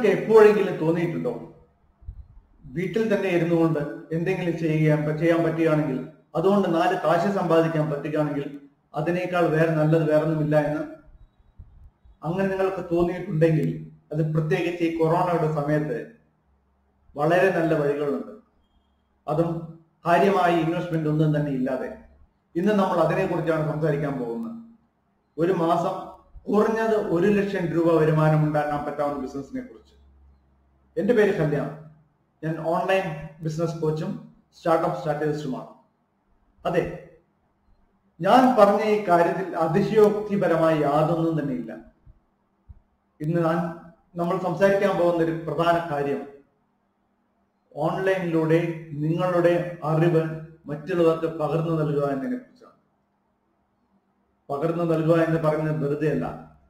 നിങ്ങൾക്ക് എപ്പോഴെങ്കിലും തോന്നിയിട്ടുണ്ടോ വീട്ടിൽ തന്നെ ഇരുന്നു കൊണ്ട് എന്തെങ്കിലും ചെയ്യാൻ ചെയ്യാൻ പറ്റുകയാണെങ്കിൽ അതുകൊണ്ട് നാല് കാശ് സമ്പാദിക്കാൻ പറ്റുകയാണെങ്കിൽ അതിനേക്കാൾ വേറെ നല്ലത് വേറൊന്നുമില്ല എന്ന് അങ്ങനെ നിങ്ങൾക്ക് തോന്നിയിട്ടുണ്ടെങ്കിൽ അത് പ്രത്യേകിച്ച് ഈ കൊറോണയുടെ സമയത്ത് വളരെ നല്ല വഴികളുണ്ട് അതും കാര്യമായ ഇൻവെസ്റ്റ്മെന്റ് ഒന്നും തന്നെ ഇല്ലാതെ ഇന്ന് നമ്മൾ അതിനെക്കുറിച്ചാണ് സംസാരിക്കാൻ പോകുന്നത് ഒരു മാസം കുറഞ്ഞത് ഒരു ലക്ഷം രൂപ വരുമാനം ഉണ്ടാക്കാൻ പറ്റാവുന്ന ബിസിനസിനെ കുറിച്ച് എന്റെ പേര് കല്യാൺ ഞാൻ ഓൺലൈൻ ബിസിനസ് കോച്ചും സ്റ്റാർട്ടപ്പ് സ്ട്രാറ്റജിസ്റ്റുമാണ് അതെ ഞാൻ പറഞ്ഞ ഈ കാര്യത്തിൽ അതിശയോക്തിപരമായി യാതൊന്നും തന്നെ ഇല്ല ഇന്ന് ഞാൻ നമ്മൾ സംസാരിക്കാൻ പോകുന്ന ഒരു പ്രധാന കാര്യം ഓൺലൈനിലൂടെ നിങ്ങളുടെ അറിവ് മറ്റുള്ളവർക്ക് പകർന്നു നൽകുക എന്നതിനെ കുറിച്ചാണ് പകർന്നു നൽകുക എന്ന് പറയുന്നത് വെറുതെ അല്ല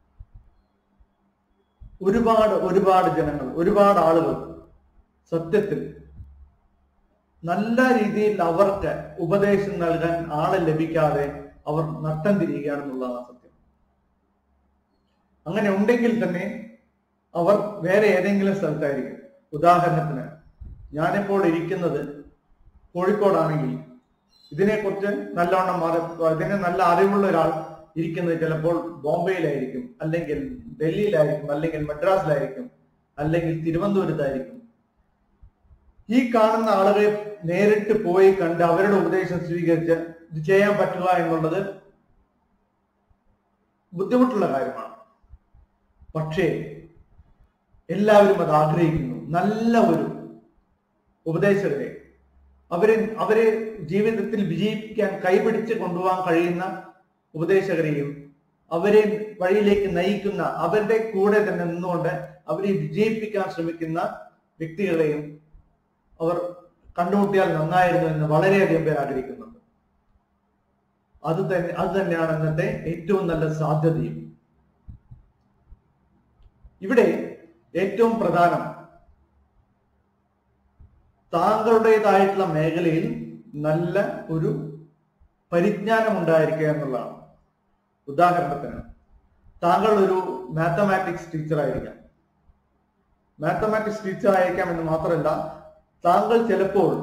ഒരുപാട് ഒരുപാട് ജനങ്ങൾ ഒരുപാട് ആളുകൾ സത്യത്തിൽ നല്ല രീതിയിൽ അവർക്ക് ഉപദേശം നൽകാൻ ആളെ ലഭിക്കാതെ അവർ നട്ടം തിരിയുകയാണെന്നുള്ളതാണ് സത്യം അങ്ങനെ ഉണ്ടെങ്കിൽ തന്നെ അവർ വേറെ ഏതെങ്കിലും സ്ഥലത്തായിരിക്കും ഉദാഹരണത്തിന് ഞാനിപ്പോൾ ഇരിക്കുന്നത് കോഴിക്കോടാണെങ്കിൽ ഇതിനെക്കുറിച്ച് നല്ലവണ്ണം അറി- ഇതിന് നല്ല അറിവുള്ള ഒരാൾ ഇരിക്കുന്നത് ചിലപ്പോൾ ബോംബെയിലായിരിക്കും അല്ലെങ്കിൽ ഡൽഹിയിലായിരിക്കും അല്ലെങ്കിൽ മദ്രാസിലായിരിക്കും അല്ലെങ്കിൽ തിരുവനന്തപുരത്തായിരിക്കും ഈ കാണുന്ന ആളുകളെ നേരിട്ട് പോയി കണ്ട് അവരുടെ ഉപദേശം സ്വീകരിച്ച് ഇത് ചെയ്യാൻ പറ്റുക എന്നുള്ളത് ബുദ്ധിമുട്ടുള്ള കാര്യമാണ് പക്ഷേ എല്ലാവരും അത് ആഗ്രഹിക്കുന്നു നല്ല ഒരു ഉപദേശകരെ അവരെ അവരെ ജീവിതത്തിൽ വിജയിപ്പിക്കാൻ കൈപിടിച്ച് കൊണ്ടുപോകാൻ കഴിയുന്ന ഉപദേശകരെയും അവരെ വഴിയിലേക്ക് നയിക്കുന്ന അവരുടെ കൂടെ തന്നെ നിന്നുകൊണ്ട് അവരെ വിജയിപ്പിക്കാൻ ശ്രമിക്കുന്ന വ്യക്തികളെയും അവർ കണ്ടുമുട്ടിയാൽ നന്നായിരുന്നു എന്ന് വളരെയധികം പേർ ആഗ്രഹിക്കുന്നുണ്ട് അത് തന്നെ അത് തന്നെയാണ് ഇന്നത്തെ ഏറ്റവും നല്ല സാധ്യതയും ഇവിടെ ഏറ്റവും പ്രധാനം താങ്കളുടേതായിട്ടുള്ള മേഖലയിൽ നല്ല ഒരു പരിജ്ഞാനം ഉണ്ടായിരിക്കുക എന്നുള്ളതാണ് ഉദാഹരണത്തിന് താങ്കൾ ഒരു മാത്തമാറ്റിക്സ് ടീച്ചർ ആയിരിക്കാം മാത്തമാറ്റിക്സ് ടീച്ചർ ആയിരിക്കാം എന്ന് മാത്രമല്ല താങ്കൾ ചിലപ്പോൾ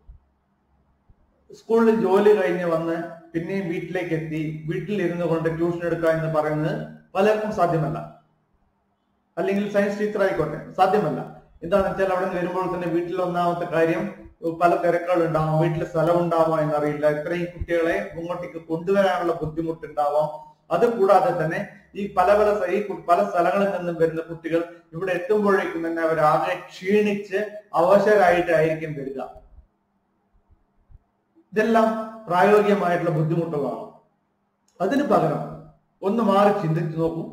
സ്കൂളിൽ ജോലി കഴിഞ്ഞ് വന്ന് പിന്നെയും വീട്ടിലേക്ക് എത്തി വീട്ടിൽ ഇരുന്നു കൊണ്ട് ട്യൂഷൻ എടുക്കുക എന്ന് പറയുന്നത് പലർക്കും സാധ്യമല്ല അല്ലെങ്കിൽ സയൻസ് ടീച്ചർ ആയിക്കോട്ടെ സാധ്യമല്ല എന്താണെന്ന് വെച്ചാൽ അവിടെ നിന്ന് വരുമ്പോൾ തന്നെ വീട്ടിൽ ഒന്നാമത്തെ കാര്യം പല തിരക്കുകൾ ഉണ്ടാവാം വീട്ടിൽ സ്ഥലം ഉണ്ടാവാം എന്നറിയില്ല ഇത്രയും കുട്ടികളെ മുന്നോട്ടേക്ക് കൊണ്ടുവരാനുള്ള ബുദ്ധിമുട്ടുണ്ടാവാം അത് കൂടാതെ തന്നെ ഈ പല പല സ്ഥ- ഈ കു- പല സ്ഥലങ്ങളിൽ നിന്നും വരുന്ന കുട്ടികൾ ഇവിടെ എത്തുമ്പോഴേക്കും തന്നെ അവരാകെ ക്ഷീണിച്ച് അവശരായിട്ടായിരിക്കും വരിക ഇതെല്ലാം പ്രായോഗികമായിട്ടുള്ള ബുദ്ധിമുട്ടുകളാണ് അതിന് പകരം ഒന്ന് മാറി ചിന്തിച്ചു നോക്കൂ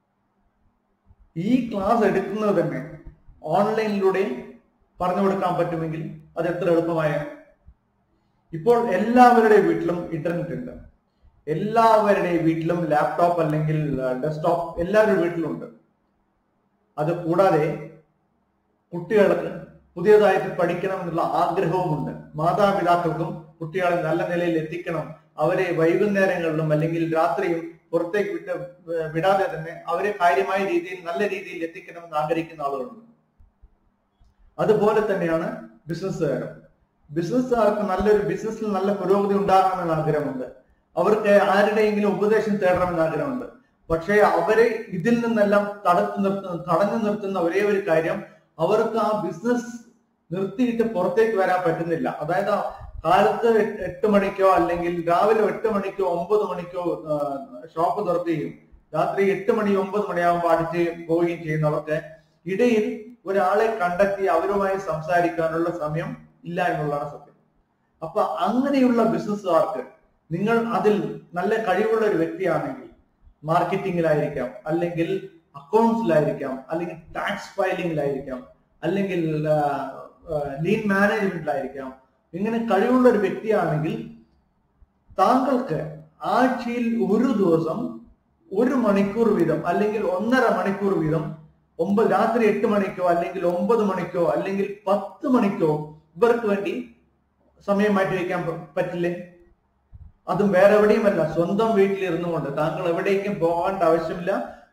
ഈ ക്ലാസ് എടുക്കുന്നത് തന്നെ ഓൺലൈനിലൂടെ പറഞ്ഞു കൊടുക്കാൻ പറ്റുമെങ്കിൽ അത് എത്ര എളുപ്പമായ ഇപ്പോൾ എല്ലാവരുടെയും വീട്ടിലും ഇന്റർനെറ്റ് ഉണ്ട് എല്ലാവരുടെയും വീട്ടിലും ലാപ്ടോപ്പ് അല്ലെങ്കിൽ ഡെസ്ക്ടോപ്പ് എല്ലാവരുടെ വീട്ടിലുണ്ട് അത് കൂടാതെ കുട്ടികൾക്ക് പുതിയതായിട്ട് പഠിക്കണം എന്നുള്ള ആഗ്രഹവുമുണ്ട് മാതാപിതാക്കൾക്കും കുട്ടികളെ നല്ല നിലയിൽ എത്തിക്കണം അവരെ വൈകുന്നേരങ്ങളിലും അല്ലെങ്കിൽ രാത്രിയും പുറത്തേക്ക് വിട്ട് ഏർ വിടാതെ തന്നെ അവരെ കാര്യമായ രീതിയിൽ നല്ല രീതിയിൽ എത്തിക്കണമെന്ന് ആഗ്രഹിക്കുന്ന ആളുകളുണ്ട് അതുപോലെ തന്നെയാണ് ബിസിനസ്സുകാരും ബിസിനസ്സുകാർക്ക് നല്ലൊരു ബിസിനസ്സിൽ നല്ല പുരോഗതി ഉണ്ടാകണമെന്ന് ആഗ്രഹമുണ്ട് അവർക്ക് ആരുടെയെങ്കിലും ഉപദേശം തേടണമെന്ന് ആഗ്രഹമുണ്ട് പക്ഷേ അവരെ ഇതിൽ നിന്നെല്ലാം തടുത്തു നിർത്തുന്ന തടഞ്ഞു നിർത്തുന്ന ഒരേ ഒരു കാര്യം അവർക്ക് ആ ബിസിനസ് നിർത്തിയിട്ട് പുറത്തേക്ക് വരാൻ പറ്റുന്നില്ല അതായത് ആ കാലത്ത് എട്ട് എട്ട് മണിക്കോ അല്ലെങ്കിൽ രാവിലെ എട്ട് മണിക്കോ ഒമ്പത് മണിക്കോ ഷോപ്പ് തുറക്കുകയും രാത്രി എട്ട് മണി ഒമ്പത് മണിയാകുമ്പോൾ അടിച്ച് പോവുകയും ചെയ്യുന്നവർക്ക് ഇടയിൽ ഒരാളെ കണ്ടെത്തി അവരുമായി സംസാരിക്കാനുള്ള സമയം ഇല്ല എന്നുള്ളതാണ് സത്യം അപ്പൊ അങ്ങനെയുള്ള ബിസിനസ്സുകാർക്ക് നിങ്ങൾ അതിൽ നല്ല കഴിവുള്ള ഒരു വ്യക്തിയാണെങ്കിൽ മാർക്കറ്റിംഗിലായിരിക്കാം അല്ലെങ്കിൽ അക്കൗണ്ട്സിലായിരിക്കാം അല്ലെങ്കിൽ ടാക്സ് ഫയലിംഗിലായിരിക്കാം അല്ലെങ്കിൽ ലീൻ മാനേജ്മെന്റിലായിരിക്കാം ഇങ്ങനെ കഴിവുള്ള ഒരു വ്യക്തിയാണെങ്കിൽ താങ്കൾക്ക് ആഴ്ചയിൽ ഒരു ദിവസം ഒരു മണിക്കൂർ വീതം അല്ലെങ്കിൽ ഒന്നര മണിക്കൂർ വീതം ഒമ്പത് രാത്രി എട്ട് മണിക്കോ അല്ലെങ്കിൽ ഒമ്പത് മണിക്കോ അല്ലെങ്കിൽ പത്ത് മണിക്കോ ഇവർക്ക് വേണ്ടി സമയം മാറ്റി വയ്ക്കാൻ പ- പറ്റില്ലേ അതും വേറെ എവിടെയുമല്ല സ്വന്തം വീട്ടിലിരുന്നു കൊണ്ട് താങ്കൾ എവിടേക്കും പോകേണ്ട ആവശ്യമില്ല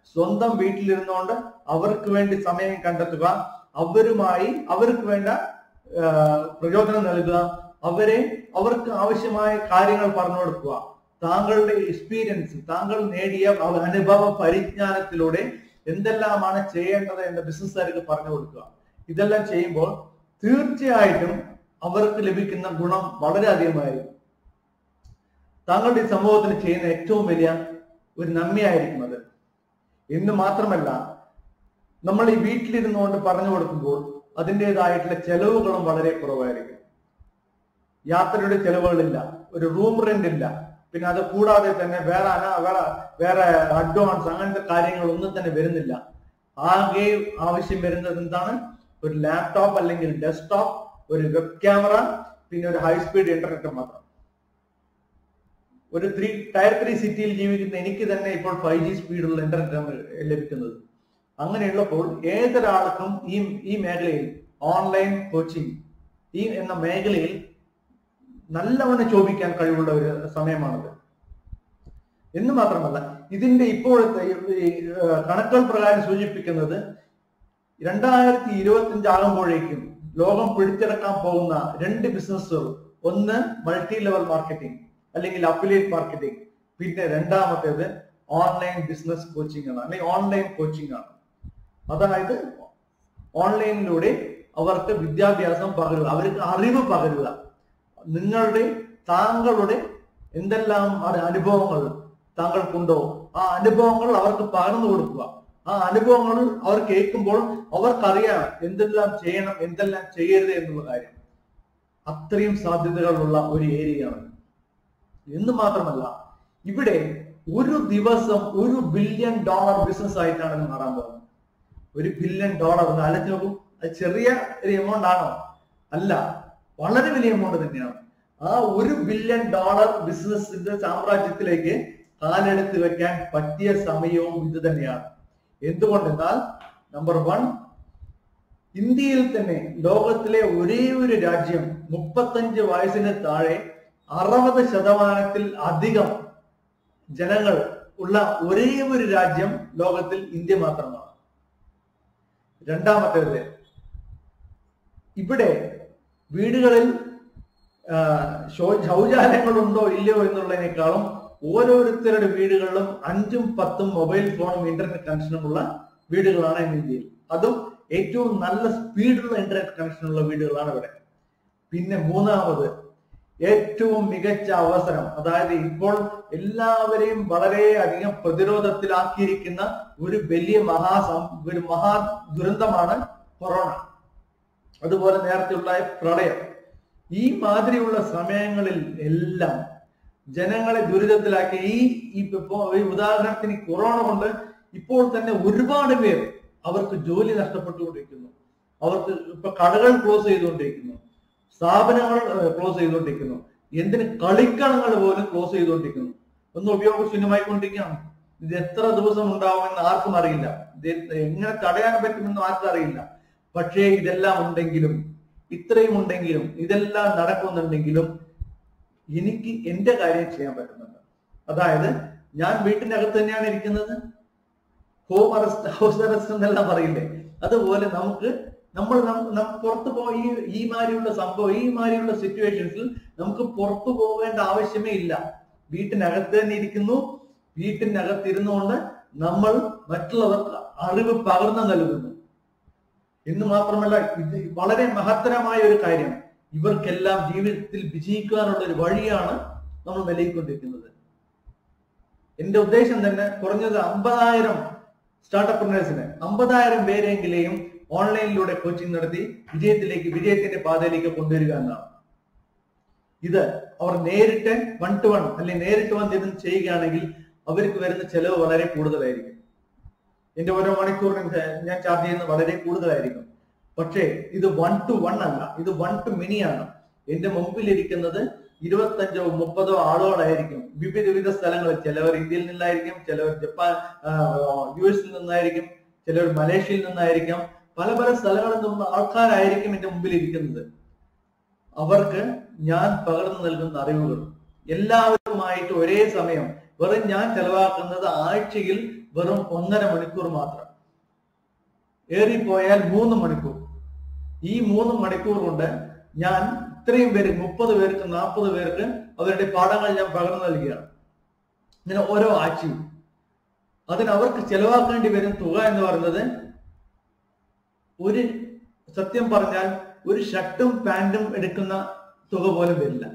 സ്വന്തം വീട്ടിലിരുന്നുകൊണ്ട് അവർക്ക് വേണ്ടി സമയം കണ്ടെത്തുക അവരുമായി അവർക്ക് വേണ്ട ആ, പ്രചോദനം നൽകുക അവരെ അവർക്ക് ആവശ്യമായ കാര്യങ്ങൾ പറഞ്ഞു കൊടുക്കുക താങ്കളുടെ എക്സ്പീരിയൻസ് താങ്കൾ നേടിയ അവ- അനുഭവ പരിജ്ഞാനത്തിലൂടെ എന്തെല്ലാമാണ് ചെയ്യേണ്ടത് എന്ന് ബിസിനസ്സുകാർക്ക് പറഞ്ഞു കൊടുക്കുക ഇതെല്ലാം ചെയ്യുമ്പോൾ തീർച്ചയായിട്ടും അവർക്ക് ലഭിക്കുന്ന ഗുണം വളരെ അധികമായിരിക്കും താങ്കളുടെ ഈ സമൂഹത്തിന് ചെയ്യുന്ന ഏറ്റവും വലിയ ഒരു നന്മയായിരിക്കും അത് എന്ന് മാത്രമല്ല നമ്മൾ ഈ വീട്ടിലിരുന്നുകൊണ്ട് പറഞ്ഞു കൊടുക്കുമ്പോൾ അതിൻ്റെതായിട്ടുള്ള ചെലവുകളും വളരെ കുറവായിരിക്കും യാത്രയുടെ ചെലവുകളില്ല ഒരു റൂം റെന്റ് ഇല്ല പിന്നെ അത് കൂടാതെ തന്നെ വേറെ അന- വേറെ വേറെ അഡ്വാൻസ് അങ്ങനത്തെ കാര്യങ്ങളൊന്നും തന്നെ വരുന്നില്ല ആകെ ആവശ്യം വരുന്നത് എന്താണ് ഒരു ലാപ്ടോപ്പ് അല്ലെങ്കിൽ ഡെസ്ക്ടോപ്പ് ഒരു വെബ് ക്യാമറ പിന്നെ ഒരു ഹൈ സ്പീഡ് ഇന്റർനെറ്റ് മാത്രം ഒരു ത്രീ ടയർ ത്രീ സിറ്റിയിൽ ജീവിക്കുന്ന എനിക്ക് തന്നെ ഇപ്പോൾ ഫൈവ് ജി സ്പീഡുള്ള ഇന്റർനെറ്റ് ആണ് ലഭിക്കുന്നത് അങ്ങനെയുള്ളപ്പോൾ ഏതൊരാൾക്കും ഈ ഈ മേഖലയിൽ ഓൺലൈൻ കോച്ചിങ് ഈ എന്ന മേഖലയിൽ നല്ലവണ്ണം ചോദിക്കാൻ കഴിവുള്ള ഒരു സമയമാണത് എന്ന് മാത്രമല്ല ഇതിന്റെ ഇപ്പോഴത്തെ ഈ, ഈ, ഏർ, കണക്കുകൾ പ്രകാരം സൂചിപ്പിക്കുന്നത് രണ്ടായിരത്തി ഇരുപത്തി ആകുമ്പോഴേക്കും ലോകം പിടിച്ചെടുക്കാൻ പോകുന്ന രണ്ട് ബിസിനസ്സുകൾ ഒന്ന് മൾട്ടി ലെവൽ മാർക്കറ്റിംഗ് അല്ലെങ്കിൽ അഫിലിയേറ്റ് മാർക്കറ്റിംഗ് പിന്നെ രണ്ടാമത്തേത് ഓൺലൈൻ ബിസിനസ് കോച്ചിങ് ആണ് അല്ലെങ്കിൽ ഓൺലൈൻ കോച്ചിങ് ആണ് അതായത് ഓൺലൈനിലൂടെ അവർക്ക് വിദ്യാഭ്യാസം പകരുക അവർക്ക് അറിവ് പകരുക നിങ്ങളുടെ താങ്കളുടെ എന്തെല്ലാം അ- അനുഭവങ്ങൾ താങ്കൾക്കുണ്ടോ ആ അനുഭവങ്ങൾ അവർക്ക് പകർന്നു കൊടുക്കുക ആ അനുഭവങ്ങൾ അവർ കേൾക്കുമ്പോൾ അവർക്കറിയാം എന്തെല്ലാം ചെയ്യണം എന്തെല്ലാം ചെയ്യരുത് എന്നുള്ള കാര്യം അത്രയും സാധ്യതകളുള്ള ഒരു ഏരിയയാണ് എന്ന് മാത്രമല്ല ഇവിടെ ഒരു ദിവസം ഒരു ബില്യൺ ഡോളർ ബിസിനസ് ആയിട്ടാണ് ഇത് മാറാൻ പോകുന്നത് ഒരു ബില്യൺ ഡോളർ ഒന്ന് ആലോചിച്ച് നോക്കൂ അത് ചെറിയ ഒരു എമൗണ്ട് ആണോ അല്ല വളരെ വലിയ എമൗണ്ട് തന്നെയാണ് ആ ഒരു ബില്യൺ ഡോളർ ബിസിനസിന്റെ സാമ്രാജ്യത്തിലേക്ക് കാലെടുത്ത് വെക്കാൻ പറ്റിയ സമയവും ഇത് തന്നെയാണ് എന്തുകൊണ്ടെന്നാൽ നമ്പർ വൺ ഇന്ത്യയിൽ തന്നെ ലോകത്തിലെ ഒരേ ഒരു രാജ്യം മുപ്പത്തഞ്ച് വയസ്സിന് താഴെ അറുപത് ശതമാനത്തിൽ അധികം ജനങ്ങൾ ഉള്ള ഒരേ ഒരു രാജ്യം ലോകത്തിൽ ഇന്ത്യ മാത്രമാണ് രണ്ടാമത്തേത് ഇവിടെ വീടുകളിൽ ആ, ശൗ- ശൗചാലയങ്ങളുണ്ടോ ഇല്ലയോ എന്നുള്ളതിനേക്കാളും ഓരോരുത്തരുടെ വീടുകളിലും അഞ്ചും പത്തും മൊബൈൽ ഫോണും ഇന്റർനെറ്റ് കണക്ഷനുമുള്ള വീടുകളാണ് ഇന്ന് ഇന്ത്യയിൽ അതും ഏറ്റവും നല്ല സ്പീഡുള്ള ഇന്റർനെറ്റ് കണക്ഷനുള്ള വീടുകളാണ് ഇവിടെ പിന്നെ മൂന്നാമത് ഏറ്റവും മികച്ച അവസരം അതായത് ഇപ്പോൾ എല്ലാവരെയും വളരെ അധികം പ്രതിരോധത്തിലാക്കിയിരിക്കുന്ന ഒരു വലിയ മഹാസം ഒരു മഹാ ദുരന്തമാണ് കൊറോണ അതുപോലെ നേരത്തെ ഉണ്ടായ പ്രളയം ഈ മാതിരിയുള്ള സമയങ്ങളിൽ എല്ലാം ജനങ്ങളെ ദുരിതത്തിലാക്കി ഈ ഈ ഇപ്പോ ഈ ഉദാഹരണത്തിന് കൊറോണ കൊണ്ട് ഇപ്പോൾ തന്നെ ഒരുപാട് പേർ അവർക്ക് ജോലി നഷ്ടപ്പെട്ടുകൊണ്ടിരിക്കുന്നു അവർക്ക് ഇപ്പൊ കടകൾ ക്ലോസ് ചെയ്തുകൊണ്ടിരിക്കുന്നു സ്ഥാപനങ്ങൾ ക്ലോസ് ചെയ്തുകൊണ്ടിരിക്കുന്നു എന്തിന് കളിക്കളങ്ങൾ പോലും ക്ലോസ് ചെയ്തുകൊണ്ടിരിക്കുന്നു ഒന്ന് ഉപയോഗശൂന്യമായിക്കൊണ്ടിരിക്കുകയാണ് ഇത് എത്ര ദിവസം ഉണ്ടാവുമെന്ന് ആർക്കും അറിയില്ല ഇത് എങ്ങനെ തടയാൻ പറ്റുമെന്ന് ആർക്കും അറിയില്ല പക്ഷേ ഇതെല്ലാം ഉണ്ടെങ്കിലും ഇത്രയും ഉണ്ടെങ്കിലും ഇതെല്ലാം നടക്കുന്നുണ്ടെങ്കിലും എനിക്ക് എന്റെ കാര്യം ചെയ്യാൻ പറ്റുന്നുണ്ട് അതായത് ഞാൻ വീട്ടിനകത്ത് തന്നെയാണ് ഇരിക്കുന്നത് ഹോം അറസ്റ്റ് ഹൗസ് അറസ്റ്റ് എന്നെല്ലാം പറയില്ലേ അതുപോലെ നമുക്ക് നമ്മൾ നം- നം- പുറത്തു പോയി ഈ- ഈ മാതിരിയുള്ള സംഭവം ഈ മാതിരിയുള്ള സിറ്റുവേഷൻസിൽ നമുക്ക് പുറത്തു പോകേണ്ട ആവശ്യമേ ഇല്ല വീട്ടിനകത്ത് തന്നെ ഇരിക്കുന്നു വീട്ടിനകത്ത് ഇരുന്നുകൊണ്ട് നമ്മൾ മറ്റുള്ളവർക്ക് അറിവ് പകർന്നു നൽകുന്നു എന്ന് മാത്രമല്ല ഇത് വളരെ മഹത്തരമായ ഒരു കാര്യം ഇവർക്കെല്ലാം ജീവിതത്തിൽ വിജയിക്കാനുള്ള ഒരു വഴിയാണ് നമ്മൾ നൽകിക്കൊണ്ടിരിക്കുന്നത് എന്റെ ഉദ്ദേശം തന്നെ കുറഞ്ഞത് അമ്പതായിരം സ്റ്റാർട്ടപ്പ്നേഴ്സിന് അമ്പതായിരം പേരെങ്കിലെയും ഓൺലൈനിലൂടെ കോച്ചിങ് നടത്തി വിജയത്തിലേക്ക് വിജയത്തിന്റെ പാതയിലേക്ക് കൊണ്ടുവരിക എന്നാണ് ഇത് അവർ നേരിട്ട് വൺ ടു വൺ അല്ലെങ്കിൽ നേരിട്ട് വന്നിരുന്ന് ചെയ്യുകയാണെങ്കിൽ അവർക്ക് വരുന്ന ചെലവ് വളരെ കൂടുതലായിരിക്കും എന്റെ ഓരോ മണിക്കൂറിനും ഞാൻ ചാർജ് ചെയ്യുന്നത് വളരെ കൂടുതലായിരിക്കും പക്ഷേ ഇത് വൺ ടു വൺ അല്ല ഇത് വൺ ടു മെനി ആണ് എന്റെ മുമ്പിലിരിക്കുന്നത് ഇരുപത്തഞ്ചോ മുപ്പതോ ആളുകളായിരിക്കും വിവിധ വിവിധ സ്ഥലങ്ങളിൽ ചിലവർ ഇന്ത്യയിൽ നിന്നായിരിക്കും ചിലവർ ജപ്പാൻ യു എസിൽ നിന്നായിരിക്കും ചിലവർ മലേഷ്യയിൽ നിന്നായിരിക്കാം പല പല സ്ഥലങ്ങളിൽ നിന്നുള്ള ആൾക്കാരായിരിക്കും എന്റെ മുമ്പിൽ ഇരിക്കുന്നത് അവർക്ക് ഞാൻ പകർന്നു നൽകുന്ന അറിവുകൾ എല്ലാവരുമായിട്ട് ഒരേ സമയം വെറും ഞാൻ ചെലവാക്കുന്നത് ആഴ്ചയിൽ വെറും ഒന്നര മണിക്കൂർ മാത്രം ഏറിപ്പോയാൽ മൂന്ന് മണിക്കൂർ ഈ മൂന്ന് മണിക്കൂർ കൊണ്ട് ഞാൻ ഇത്രയും പേര് മുപ്പത് പേർക്ക് നാൽപ്പത് പേർക്ക് അവരുടെ പാഠങ്ങൾ ഞാൻ പകർന്നു നൽകുകയാണ് ഇങ്ങനെ ഓരോ ആഴ്ചയും അതിന് അവർക്ക് ചെലവാക്കേണ്ടി വരും തുക എന്ന് പറയുന്നത് ഒരു സത്യം പറഞ്ഞാൽ ഒരു ഷർട്ടും പാന്റും എടുക്കുന്ന തുക പോലും വരില്ല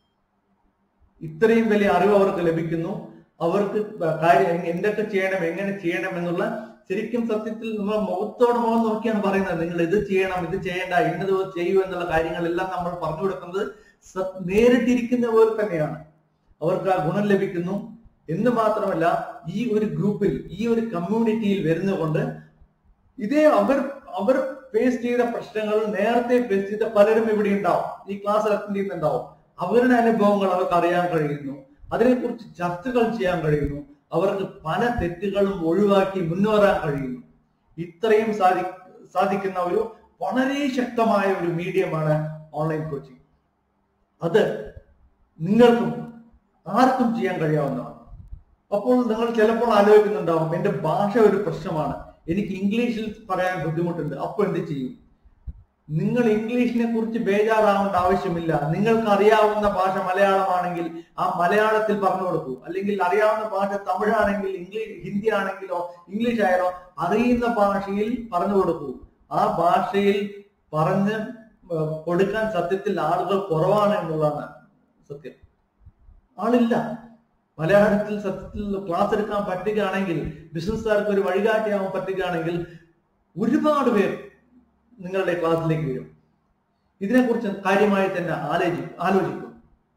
ഇത്രയും വലിയ അറിവ് അവർക്ക് ലഭിക്കുന്നു അവർക്ക് കാര്യം എന്തൊക്കെ ചെയ്യണം എങ്ങനെ ചെയ്യണം എന്നുള്ള ശരിക്കും സത്യത്തിൽ നമ്മൾ മുഖത്തോട് മുഖം നോക്കിയാണ് പറയുന്നത് നിങ്ങൾ ഇത് ചെയ്യണം ഇത് ചെയ്യേണ്ട ഇന്നത് ചെയ്യൂ എന്നുള്ള കാര്യങ്ങളെല്ലാം നമ്മൾ പറഞ്ഞു കൊടുക്കുന്നത് സ- നേരിട്ടിരിക്കുന്ന പോലെ തന്നെയാണ് അവർക്ക് ആ ഗുണം ലഭിക്കുന്നു എന്ന് മാത്രമല്ല ഈ ഒരു ഗ്രൂപ്പിൽ ഈ ഒരു കമ്മ്യൂണിറ്റിയിൽ വരുന്നതുകൊണ്ട് ഇതേ അവർ അവർ ഫേസ് ചെയ്ത പ്രശ്നങ്ങൾ നേരത്തെ ഫേസ് ചെയ്ത പലരും ഇവിടെ ഉണ്ടാവും ഈ ക്ലാസ് അറ്റൻഡ് ചെയ്യുന്നുണ്ടാവും അവരുടെ അനുഭവങ്ങൾ അവർക്ക് അറിയാൻ കഴിയുന്നു അതിനെക്കുറിച്ച് ചർച്ചകൾ ചെയ്യാൻ കഴിയുന്നു അവർക്ക് പല തെറ്റുകളും ഒഴിവാക്കി മുന്നേറാൻ കഴിയുന്നു ഇത്രയും സാധി സാധിക്കുന്ന ഒരു വളരെ ശക്തമായ ഒരു മീഡിയമാണ് ഓൺലൈൻ കോച്ചിങ് അത് നിങ്ങൾക്കും ആർക്കും ചെയ്യാൻ കഴിയാവുന്നതാണ് അപ്പോൾ നിങ്ങൾ ചിലപ്പോൾ ആലോചിക്കുന്നുണ്ടാവും എന്റെ ഭാഷ ഒരു പ്രശ്നമാണ് എനിക്ക് ഇംഗ്ലീഷിൽ പറയാൻ ബുദ്ധിമുട്ടുണ്ട് അപ്പോൾ എന്ത് ചെയ്യും നിങ്ങൾ ഇംഗ്ലീഷിനെ കുറിച്ച് ബേജാറാവേണ്ട ആവശ്യമില്ല നിങ്ങൾക്ക് അറിയാവുന്ന ഭാഷ മലയാളമാണെങ്കിൽ ആ മലയാളത്തിൽ പറഞ്ഞു കൊടുക്കൂ അല്ലെങ്കിൽ അറിയാവുന്ന ഭാഷ തമിഴാണെങ്കിൽ ഇംഗ്ലീഷ് ഹിന്ദി ആണെങ്കിലോ ഇംഗ്ലീഷ് ആയാലോ അറിയുന്ന ഭാഷയിൽ പറഞ്ഞു കൊടുക്കൂ ആ ഭാഷയിൽ പറഞ്ഞ് ഏർ കൊടുക്കാൻ സത്യത്തിൽ ആളുകൾ കുറവാണ് എന്നുള്ളതാണ് സത്യം ആളില്ല മലയാളത്തിൽ സത്യത്തിൽ ക്ലാസ് എടുക്കാൻ പറ്റുകയാണെങ്കിൽ ബിസിനസ്സുകാർക്ക് ഒരു വഴികാട്ടിയാവാൻ പറ്റുകയാണെങ്കിൽ ഒരുപാട് പേർ നിങ്ങളുടെ ക്ലാസ്സിലേക്ക് വരും ഇതിനെക്കുറിച്ച് കാര്യമായി തന്നെ ആലോചി ആലോചിക്കും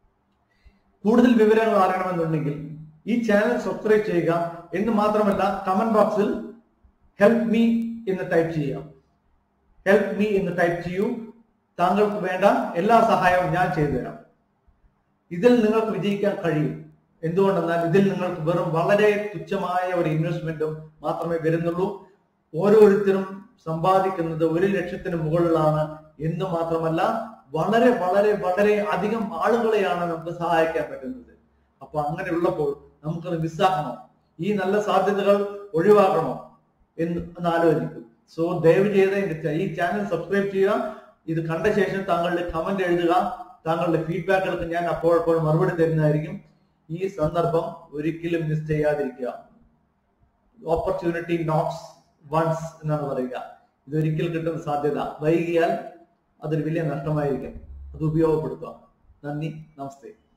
കൂടുതൽ വിവരങ്ങൾ അറിയണമെന്നുണ്ടെങ്കിൽ ഈ ചാനൽ സബ്സ്ക്രൈബ് ചെയ്യുക എന്ന് മാത്രമല്ല കമന്റ് ബോക്സിൽ ഹെൽപ്പ് മീ എന്ന് ടൈപ്പ് ചെയ്യുക ഹെൽപ്പ് മീ എന്ന് ടൈപ്പ് ചെയ്യൂ താങ്കൾക്ക് വേണ്ട എല്ലാ സഹായവും ഞാൻ ചെയ്തു തരാം ഇതിൽ നിങ്ങൾക്ക് വിജയിക്കാൻ കഴിയും എന്തുകൊണ്ടെന്നാൽ ഇതിൽ നിങ്ങൾക്ക് വെറും വളരെ തുച്ഛമായ ഒരു ഇൻവെസ്റ്റ്മെന്റും മാത്രമേ വരുന്നുള്ളൂ ഓരോരുത്തരും സമ്പാദിക്കുന്നത് ഒരു ലക്ഷത്തിന് മുകളിലാണ് എന്ന് മാത്രമല്ല വളരെ വളരെ വളരെ അധികം ആളുകളെയാണ് നമുക്ക് സഹായിക്കാൻ പറ്റുന്നത് അപ്പൊ അങ്ങനെ ഉള്ളപ്പോൾ നമുക്കത് മിസ്സാക്കണോ ഈ നല്ല സാധ്യതകൾ ഒഴിവാക്കണോ എന്ന് എന്ന് ആലോചിക്കും സോ ദയവ് ചെയ്ത് എന്റെ ഈ ചാനൽ സബ്സ്ക്രൈബ് ചെയ്യുക ഇത് കണ്ട ശേഷം താങ്കളുടെ കമന്റ് എഴുതുക താങ്കളുടെ ഫീഡ്ബാക്കുകൾക്ക് ഞാൻ അപ്പോഴപ്പോൾ മറുപടി തരുന്നതായിരിക്കും ഈ സന്ദർഭം ഒരിക്കലും മിസ് ചെയ്യാതിരിക്കുക ഓപ്പർച്യൂണിറ്റി നോട്ട്സ് വൺസ് എന്നാണ് പറയുക ഇതൊരിക്കൽ കിട്ടുന്ന സാധ്യത വൈകിയാൽ അതൊരു വലിയ നഷ്ടമായിരിക്കും അത് ഉപയോഗപ്പെടുത്തുക നന്ദി നമസ്തേ